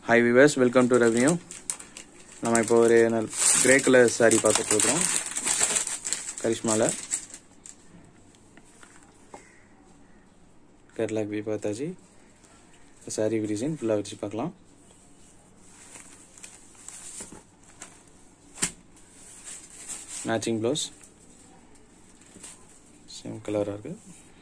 hi viewers welcome to review நம்ம இப்போ ஒரு கிரே கலர் saree பார்த்துட்டு இருக்கோம் கரிஷ்மாவில் கேரளாக்கு போய் பார்த்தாச்சு சாரீ டிசைன் ஃபுல்லாக வச்சு பார்க்கலாம் மேட்சிங் ப்ளவுஸ் சேம் கலராக இருக்குது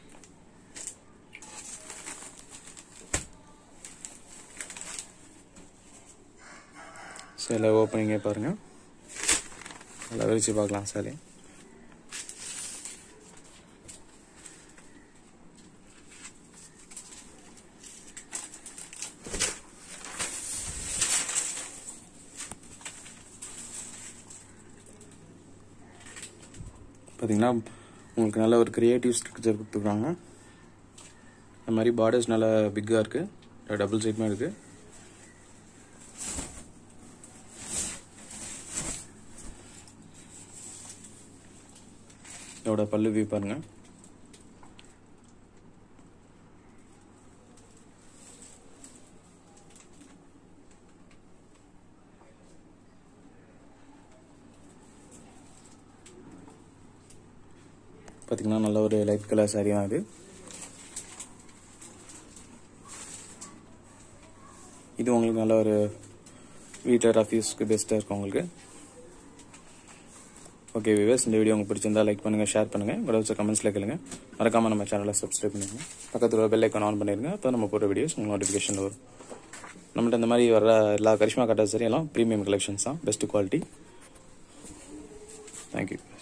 சில ஓப்பனிங்கே பாருங்கள் நல்லா விரிச்சு பார்க்கலாம் சாரி பார்த்தீங்கன்னா உங்களுக்கு நல்ல ஒரு க்ரியேட்டிவ் ஸ்ட்ரக்சர் கொடுத்துருக்காங்க இந்த மாதிரி பார்டர்ஸ் நல்லா பிக்காக இருக்குது டபுள் சைட்மே இருக்குது இதோட பல்லு வியூ பாருங்க பார்த்தீங்கன்னா நல்ல ஒரு லைட் கலர் சாரி தான் இது இது உங்களுக்கு நல்ல ஒரு வீட்டில் ரஃப்யூஸ்க்கு பெஸ்ட்டாக இருக்கும் உங்களுக்கு ஓகே விவேஸ் இந்த வீடியோ உங்களுக்கு பிடிச்சிருந்தா லைக் பண்ணுங்கள் ஷேர் பண்ணுங்கள் உங்களோட வச்ச கமெண்ட்ஸில் கேளுங்க மறக்காமல் நம்ம சேனலை சப்ஸ்கிரைப் பண்ணிடுங்க பக்கத்தில் பெல் ஐக்கான் ஆன் பண்ணிடுங்க அப்போ நம்ம போகிற வீடியோஸ் உங்களுக்கு நோட்டிஃபிகேஷன் வரும் நம்மள்ட்ட இந்த மாதிரி வர எல்லா கரிஷ்மா கட்டா சரி எல்லாம் ப்ரீமியம் கலெக்ஷன்ஸ் தான் பெஸ்ட் குவாலிட்டி தேங்க்யூ